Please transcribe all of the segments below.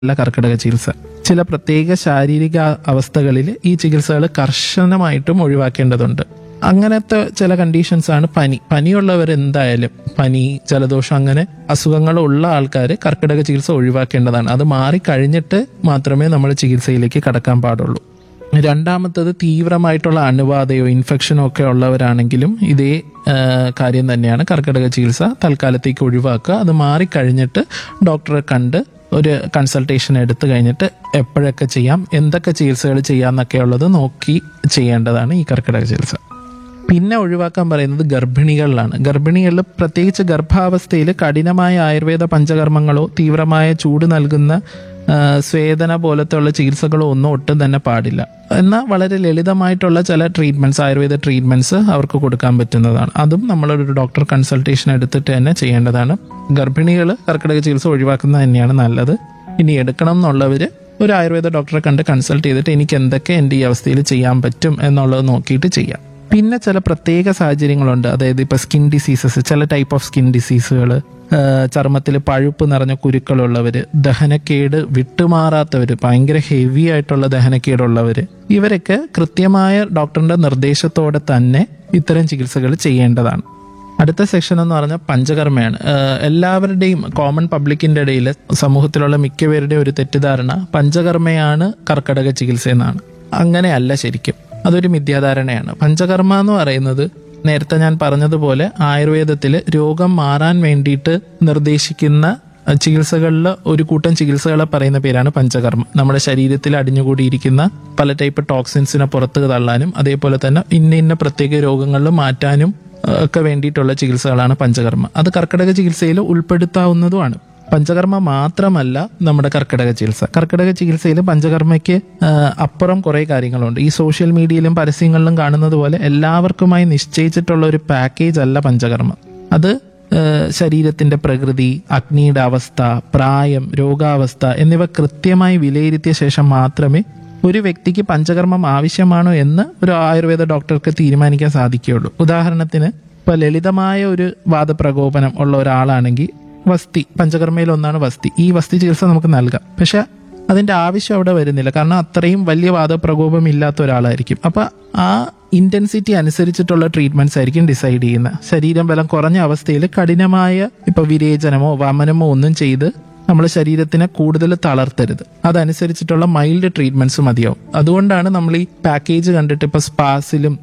അല്ല കർക്കിടക ചികിത്സ ചില പ്രത്യേക ശാരീരിക അവസ്ഥകളിൽ ഈ ചികിത്സകൾ കർശനമായിട്ടും ഒഴിവാക്കേണ്ടതുണ്ട് അങ്ങനത്തെ ചില കണ്ടീഷൻസ് ആണ് പനി പനിയുള്ളവർ എന്തായാലും പനി ജലദോഷം അങ്ങനെ അസുഖങ്ങളുള്ള ആൾക്കാർ കർക്കിടക ചികിത്സ ഒഴിവാക്കേണ്ടതാണ് അത് മാറിക്കഴിഞ്ഞിട്ട് മാത്രമേ നമ്മൾ ചികിത്സയിലേക്ക് കടക്കാൻ പാടുള്ളൂ രണ്ടാമത്തത് തീവ്രമായിട്ടുള്ള അണുബാധയോ ഇൻഫെക്ഷനോ ഒക്കെ ഉള്ളവരാണെങ്കിലും ഇതേ ആ, കാര്യം തന്നെയാണ് കർക്കിടക ചികിത്സ തൽക്കാലത്തേക്ക് ഒഴിവാക്കുക അത് മാറിക്കഴിഞ്ഞിട്ട് ഡോക്ടറെ കണ്ട് ഒരു കൺസൾട്ടേഷൻ എടുത്തു കഴിഞ്ഞിട്ട് എപ്പോഴൊക്കെ ചെയ്യാം എന്തൊക്കെ ചികിത്സകൾ ചെയ്യാന്നൊക്കെ ഉള്ളത് നോക്കി ചെയ്യേണ്ടതാണ് ഈ കർക്കിടക ചികിത്സ പിന്നെ ഒഴിവാക്കാൻ പറയുന്നത് ഗർഭിണികളിലാണ് ഗർഭിണികളിൽ പ്രത്യേകിച്ച് ഗർഭാവസ്ഥയിൽ കഠിനമായ ആയുർവേദ പഞ്ചകർമ്മങ്ങളോ തീവ്രമായ ചൂട് നൽകുന്ന ആ, സ്വേദന പോലത്തെ ഉള്ള ചികിത്സകളോ ഒന്നും ഒട്ടും തന്നെ പാടില്ല എന്നാൽ വളരെ ലളിതമായിട്ടുള്ള ചില ട്രീറ്റ്മെന്റ്സ് ആയുർവേദ ട്രീറ്റ്മെന്റ്സ് അവർക്ക് കൊടുക്കാൻ പറ്റുന്നതാണ് അതും നമ്മളൊരു ഡോക്ടർ കൺസൾട്ടേഷൻ എടുത്തിട്ട് തന്നെ ചെയ്യേണ്ടതാണ് ഗർഭിണികൾ കർക്കിടക ചികിത്സ ഒഴിവാക്കുന്നത് തന്നെയാണ് നല്ലത് ഇനി എടുക്കണം എന്നുള്ളവർ ഒരു ആയുർവേദ ഡോക്ടറെ കണ്ട് കൺസൾട്ട് ചെയ്തിട്ട് എനിക്ക് എന്തൊക്കെ എൻ്റെ ഈ അവസ്ഥയിൽ ചെയ്യാൻ പറ്റും എന്നുള്ളത് നോക്കിയിട്ട് ചെയ്യാം പിന്നെ ചില പ്രത്യേക സാഹചര്യങ്ങളുണ്ട് അതായത് ഇപ്പൊ സ്കിൻ ഡിസീസസ് ചില ടൈപ്പ് ഓഫ് സ്കിൻ ഡിസീസുകൾ ചർമ്മത്തിൽ പഴുപ്പ് നിറഞ്ഞ കുരുക്കളുള്ളവര് ദഹനക്കേട് വിട്ടുമാറാത്തവര് ഭയങ്കര ഹെവി ആയിട്ടുള്ള ദഹനക്കേടുള്ളവര് ഇവരൊക്കെ കൃത്യമായ ഡോക്ടറിന്റെ നിർദ്ദേശത്തോടെ തന്നെ ഇത്തരം ചികിത്സകൾ ചെയ്യേണ്ടതാണ് അടുത്ത സെക്ഷൻ എന്ന് പറഞ്ഞാൽ പഞ്ചകർമ്മയാണ് ഏഹ് എല്ലാവരുടെയും കോമൺ പബ്ലിക്കിന്റെ ഇടയിൽ സമൂഹത്തിലുള്ള മിക്കവരുടെയും ഒരു തെറ്റിദ്ധാരണ പഞ്ചകർമ്മയാണ് കർക്കടക ചികിത്സ എന്നാണ് അങ്ങനെയല്ല ശരിക്കും അതൊരു മിഥ്യാധാരണയാണ് പഞ്ചകർമ്മ എന്ന് പറയുന്നത് നേരത്തെ ഞാൻ പറഞ്ഞതുപോലെ ആയുർവേദത്തിൽ രോഗം മാറാൻ വേണ്ടിയിട്ട് നിർദ്ദേശിക്കുന്ന ചികിത്സകളിൽ ഒരു കൂട്ടം ചികിത്സകളെ പറയുന്ന പേരാണ് പഞ്ചകർമ്മ നമ്മുടെ ശരീരത്തിൽ അടിഞ്ഞുകൂടിയിരിക്കുന്ന പല ടൈപ്പ് ടോക്സിൻസിനെ പുറത്ത് തള്ളാനും അതേപോലെ തന്നെ ഇന്ന ഇന്ന പ്രത്യേക രോഗങ്ങളിൽ മാറ്റാനും ഏഹ്, ഒക്കെ വേണ്ടിയിട്ടുള്ള ചികിത്സകളാണ് പഞ്ചകർമ്മ അത് കർക്കിടക ചികിത്സയിൽ ഉൾപ്പെടുത്താവുന്നതുമാണ് പഞ്ചകർമ്മ മാത്രമല്ല നമ്മുടെ കർക്കിടക ചികിത്സ കർക്കിടക ചികിത്സയിൽ പഞ്ചകർമ്മയ്ക്ക് ഏഹ്, അപ്പുറം കുറേ കാര്യങ്ങളുണ്ട് ഈ സോഷ്യൽ മീഡിയയിലും പരസ്യങ്ങളിലും കാണുന്നത് പോലെ എല്ലാവർക്കുമായി നിശ്ചയിച്ചിട്ടുള്ള ഒരു പാക്കേജ് അല്ല പഞ്ചകർമ്മം അത് ഏഹ്, ശരീരത്തിന്റെ പ്രകൃതി അഗ്നിയുടെ അവസ്ഥ പ്രായം രോഗാവസ്ഥ എന്നിവ കൃത്യമായി വിലയിരുത്തിയ ശേഷം മാത്രമേ ഒരു വ്യക്തിക്ക് പഞ്ചകർമ്മം ആവശ്യമാണോ എന്ന് ഒരു ആയുർവേദ ഡോക്ടർക്ക് തീരുമാനിക്കാൻ സാധിക്കുകയുള്ളൂ ഉദാഹരണത്തിന് ഇപ്പൊ ലളിതമായ ഒരു വാദപ്രകോപനം ഉള്ള ഒരാളാണെങ്കിൽ വസ്തി പഞ്ചകർമ്മയിൽ ഒന്നാണ് വസ്തി ഈ വസ്തി ചികിത്സ നമുക്ക് നൽകാം പക്ഷെ അതിന്റെ ആവശ്യം അവിടെ വരുന്നില്ല കാരണം അത്രയും വലിയ വാദപ്രകോപം ഇല്ലാത്ത ഒരാളായിരിക്കും അപ്പൊ ആ ഇന്റൻസിറ്റി അനുസരിച്ചിട്ടുള്ള ട്രീറ്റ്മെന്റ്സ് ആയിരിക്കും ഡിസൈഡ് ചെയ്യുന്നത് ശരീരം ബലം കുറഞ്ഞ അവസ്ഥയിൽ കഠിനമായ ഇപ്പൊ വിരേചനമോ വമനമോ ഒന്നും ചെയ്ത് നമ്മൾ ശരീരത്തിനെ കൂടുതൽ തളർത്തരുത് അതനുസരിച്ചിട്ടുള്ള മൈൽഡ് ട്രീറ്റ്മെന്റ്സ് മതിയാവും അതുകൊണ്ടാണ് നമ്മൾ ഈ പാക്കേജ് കണ്ടിട്ട് ഇപ്പൊ സ്പാസിലും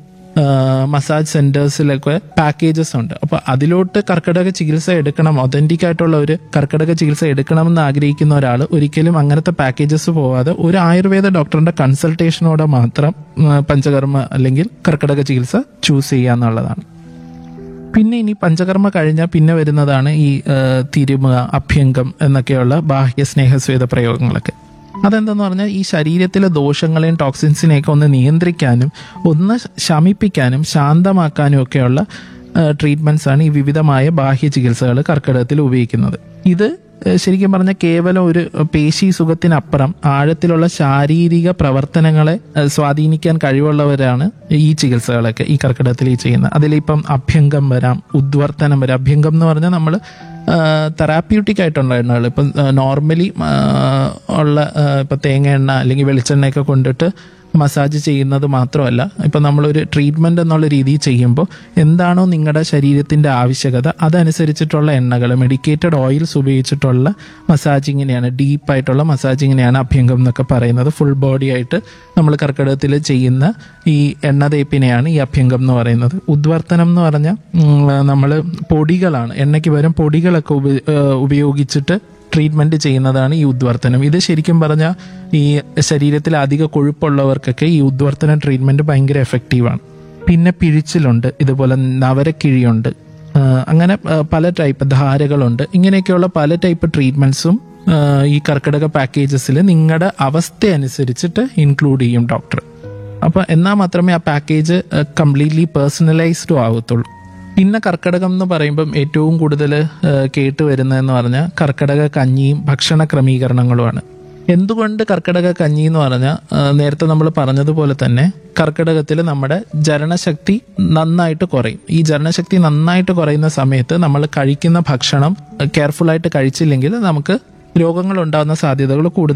മസാജ് സെന്റേഴ്സിലൊക്കെ പാക്കേജസ് ഉണ്ട് അപ്പൊ അതിലോട്ട് കർക്കിടക ചികിത്സ എടുക്കണം ഒതന്റിക് ആയിട്ടുള്ള ഒരു കർക്കിടക ചികിത്സ എടുക്കണമെന്ന് ആഗ്രഹിക്കുന്ന ഒരാൾ ഒരിക്കലും അങ്ങനത്തെ പാക്കേജസ് പോവാതെ ഒരു ആയുർവേദ ഡോക്ടറിന്റെ കൺസൾട്ടേഷനോടെ മാത്രം ഉം, പഞ്ചകർമ്മ അല്ലെങ്കിൽ കർക്കിടക ചികിത്സ ചൂസ് ചെയ്യുക എന്നുള്ളതാണ് പിന്നെ ഇനി പഞ്ചകർമ്മ കഴിഞ്ഞാൽ പിന്നെ വരുന്നതാണ് ഈ ആ, തിരുമുക അഭ്യംഗം എന്നൊക്കെയുള്ള ബാഹ്യ സ്നേഹസ്വേദ പ്രയോഗങ്ങളൊക്കെ അതെന്തെന്ന് പറഞ്ഞാൽ ഈ ശരീരത്തിലെ ദോഷങ്ങളെയും ടോക്സിൻസിനെയൊക്കെ ഒന്ന് നിയന്ത്രിക്കാനും ഒന്ന് ശമിപ്പിക്കാനും ശാന്തമാക്കാനും ഒക്കെയുള്ള ട്രീറ്റ്മെന്റ്സ് ആണ് ഈ വിവിധമായ ബാഹ്യ ചികിത്സകൾ കർക്കിടകത്തിൽ ഉപയോഗിക്കുന്നത് ഇത് ഏഹ് ശരിക്കും പറഞ്ഞാൽ കേവലം ഒരു പേശി സുഖത്തിനപ്പുറം ആഴത്തിലുള്ള ശാരീരിക പ്രവർത്തനങ്ങളെ ഏഹ് സ്വാധീനിക്കാൻ കഴിവുള്ളവരാണ് ഈ ചികിത്സകളൊക്കെ ഈ കർക്കിടകത്തിൽ ഈ ചെയ്യുന്നത് അതിലിപ്പം അഭ്യംഗം വരാം ഉദ്വർത്തനം വരാം അഭ്യംഗം എന്ന് പറഞ്ഞാൽ നമ്മൾ തെറാപ്യൂട്ടിക് ആയിട്ടുള്ള എണ്ണകൾ ഇപ്പം നോർമലി ഉള്ള ആ, ഇപ്പൊ തേങ്ങ എണ്ണ അല്ലെങ്കിൽ വെളിച്ചെണ്ണയൊക്കെ കൊണ്ടിട്ട് മസാജ് ചെയ്യുന്നത് മാത്രമല്ല ഇപ്പം നമ്മളൊരു ട്രീറ്റ്മെന്റ് എന്നുള്ള രീതിയിൽ ചെയ്യുമ്പോൾ എന്താണോ നിങ്ങളുടെ ശരീരത്തിന്റെ ആവശ്യകത അതനുസരിച്ചിട്ടുള്ള എണ്ണകൾ മെഡിക്കേറ്റഡ് ഓയിൽസ് ഉപയോഗിച്ചിട്ടുള്ള മസാജിങ്ങിനെയാണ് ഡീപ്പായിട്ടുള്ള മസാജിങ്ങിനെയാണ് അഭ്യംഗം എന്നൊക്കെ പറയുന്നത് ഫുൾ ബോഡി ആയിട്ട് നമ്മൾ കർക്കിടകത്തിൽ ചെയ്യുന്ന ഈ എണ്ണ തേപ്പിനെയാണ് ഈ അഭ്യംഗം എന്ന് പറയുന്നത് ഉദ്വർത്തനം എന്ന് പറഞ്ഞാൽ നമ്മൾ പൊടികളാണ് എണ്ണയ്ക്ക് പകരം പൊടികളൊക്കെ ഉപ- ഏഹ് ഉപയോഗിച്ചിട്ട് ട്രീറ്റ്മെന്റ് ചെയ്യുന്നതാണ് ഈ ഉദ്വർത്തനം ഇത് ശരിക്കും പറഞ്ഞാൽ ഈ ശരീരത്തിൽ അധിക കൊഴുപ്പുള്ളവർക്കൊക്കെ ഈ ഉദ്വർത്തന ട്രീറ്റ്മെന്റ് ഭയങ്കര എഫക്റ്റീവാണ് പിന്നെ പിഴിച്ചിലുണ്ട് ഇതുപോലെ നവരക്കിഴിയുണ്ട് ആ, അങ്ങനെ ആ, പല ടൈപ്പ് ധാരകളുണ്ട് ഇങ്ങനെയൊക്കെയുള്ള പല ടൈപ്പ് ട്രീറ്റ്മെന്റ്സും ഈ കർക്കിടക പാക്കേജസിൽ നിങ്ങളുടെ അവസ്ഥ അനുസരിച്ചിട്ട് ഇൻക്ലൂഡ് ചെയ്യും ഡോക്ടർ അപ്പൊ എന്നാൽ മാത്രമേ ആ പാക്കേജ് കംപ്ലീറ്റ്ലി പേഴ്സണലൈസ്ഡും ആവത്തുള്ളൂ പിന്നെ കർക്കിടകം എന്ന് പറയുമ്പം ഏറ്റവും കൂടുതൽ കേട്ട് വരുന്നതെന്ന് പറഞ്ഞാൽ കർക്കിടക കഞ്ഞിയും ഭക്ഷണ ക്രമീകരണങ്ങളുമാണ് എന്തുകൊണ്ട് കർക്കിടക കഞ്ഞി എന്ന് പറഞ്ഞാൽ നേരത്തെ നമ്മൾ പറഞ്ഞതുപോലെ തന്നെ കർക്കിടകത്തിൽ നമ്മുടെ ജരണശക്തി നന്നായിട്ട് കുറയും ഈ ജരണശക്തി നന്നായിട്ട് കുറയുന്ന സമയത്ത് നമ്മൾ കഴിക്കുന്ന ഭക്ഷണം കെയർഫുൾ ആയിട്ട് കഴിച്ചില്ലെങ്കിൽ നമുക്ക് രോഗങ്ങൾ ഉണ്ടാകുന്ന സാധ്യതകൾ കൂടുതൽ